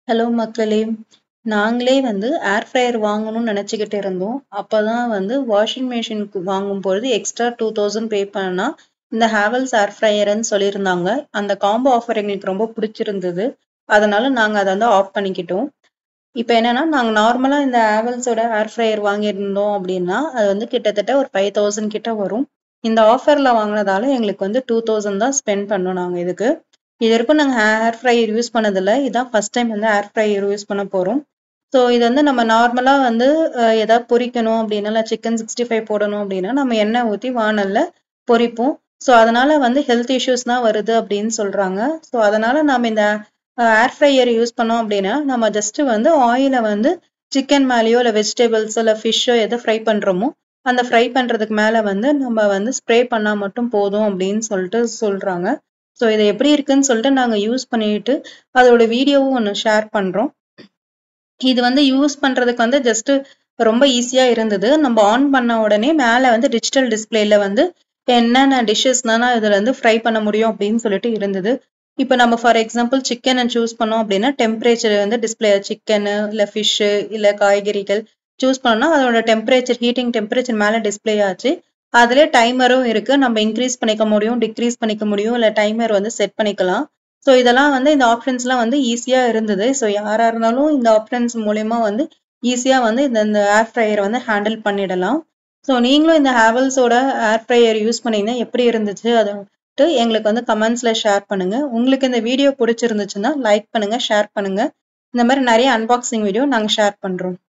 Hello மக்களே! நாங்களே வந்து ஏர் ஃப்ரையர் வாங்கணும்னு நெனச்சுக்கிட்டு இருந்தோம். அப்பதான் வந்து வாஷிங் மெஷின்க்கு வாங்கும்பொழுது எக்ஸ்ட்ரா 2000 பே பண்ணா, இந்த ஹேவல்ஸ் ஏர் ஃப்ரையர்ன்னு சொல்லியிருந்தாங்க. அந்த காம்போ ஆஃபர் எங்களுக்கு ரொம்ப புடிச்சிருந்தது. அதனால நாங்க அத வந்து ஆஃப் பண்ணிக்கிட்டோம். இப்ப என்னன்னா, நாங்க நார்மலா இந்த ஹேவல்ஸோட ஏர் ஃப்ரையர் வாங்கியிருந்தோம் அப்டின்னா, அது வந்து கிட்டத்தட்ட ஒரு 5000 கிட்ட வரும். இந்த ஆஃபர்ல வாங்குனதால எங்களுக்கு வந்து 2000 தான் ஸ்பெண்ட் பண்ணோம் நாங்க இதுக்கு. இதுவரைக்கும் நாங்க ஏர் ஃப்ரையர் யூஸ் பண்ணதில்ல. இதான் ஃபர்ஸ்ட் டைம் வந்து ஏர் ஃப்ரையர் யூஸ் பண்ண போறோம். ஸோ இது வந்து நம்ம நார்மலா வந்து அ ஏதாவது பொரிக்கணும் அப்டின்னா, இல்ல சிக்கன் 65 போடணும் அப்டின்னா, நம்ம எண்ணெய் ஊத்தி வாணல்ல பொரிப்போம். ஸோ அதனால வந்து ஹெல்த் இஷ்யூஸ் தான் வருது அப்டின்னு சொல்றாங்க. ஸோ அதனால நாம இந்த அ ஏர் ஃப்ரையர் யூஸ் பண்ணோம் அப்டின்னா, நம்ம ஜஸ்ட் வந்து ஆயில வந்து சிக்கன் மேலயோ, இல்ல வெஜிடபிள்ஸோ, இல்ல ஃபிஷ்ஷோ எத ஃப்ரை பண்றோமோ, அந்த ஃப்ரை பண்றதுக்கு மேல வந்து நம்ம வந்து ஸ்ப்ரே பண்ணா மட்டும் போதும் அப்டின்னு சொல்ட்டு சொல்றாங்க. ஸோ இது எப்டி இருக்குன்னு சொல்ட்டு நாங்க யூஸ் பண்ணிட்டு, அதோட வீடியோவும் ஒண்ணு ஷேர் பண்றோம். இது வந்து யூஸ் பண்றதுக்கு வந்து ஜஸ்ட் ரொம்ப ஈஸியா இருந்தது. நம்ம ஆன் பண்ண உடனே மேல வந்து டிஜிட்டல் டிஸ்ப்ளேல வந்து என்னென்ன டிஷ்ஷஸ்லாம் இதுல வந்து ஃப்ரை பண்ண முடியும் அப்டின்னு சொல்லிட்டு இருந்தது. இப்ப நம்ம ஃபார் எக்ஸாம்பிள் சிக்கன சூஸ் பண்ணோம் அப்டின்னா, டெம்பரேச்சர் வந்து டிஸ்ப்ளே சிக்கனு, இல்ல ஃபிஷ்ஷு, இல்ல காய்கறிகள் சூஸ் பண்ணோம்னா, அதோட டெம்பரேச்சர் ஹீட்டிங் டெம்பரேச்சர் மேல டிஸ்ப்ளே ஆச்சு. அதிலயே டைமரும் இருக்கு. நம்ம இன்கிரீஸ் பண்ணிக்க முடியும், டிக்ரீஸ் பண்ணிக்க முடியும். இல்ல டைமர் வந்து செட் பண்ணிக்கலாம். ஸோ இதெல்லாம் வந்து இந்த ஆப்ஷன்ஸ்லாம் வந்து ஈஸியா இருந்தது. ஸோ யாரா இருந்தாலும் இந்த ஆப்ஷன்ஸ் மூலியமா வந்து ஈஸியா வந்து இந்த இந்த ஏர் ஃப்ரையர வந்து ஹேண்டில் பண்ணிடலாம். ஸோ நீங்களும் இந்த ஹேவல்ஸோட ஏர் ஃப்ரையர் யூஸ் பண்ணீங்கன்னா எப்படி இருந்துச்சு? அத வந்துட்டு எங்களுக்கு வந்து கமெண்ட்ஸ்ல ஷேர் பண்ணுங்க. உங்களுக்கு இந்த வீடியோ புடிச்சிருந்துச்சுன்னா, லைக் பண்ணுங்க, ஷேர் பண்ணுங்க. இந்த மாரி நெறைய அன்பாக்ஸிங் வீடியோ நாங்க ஷேர் பண்றோம்.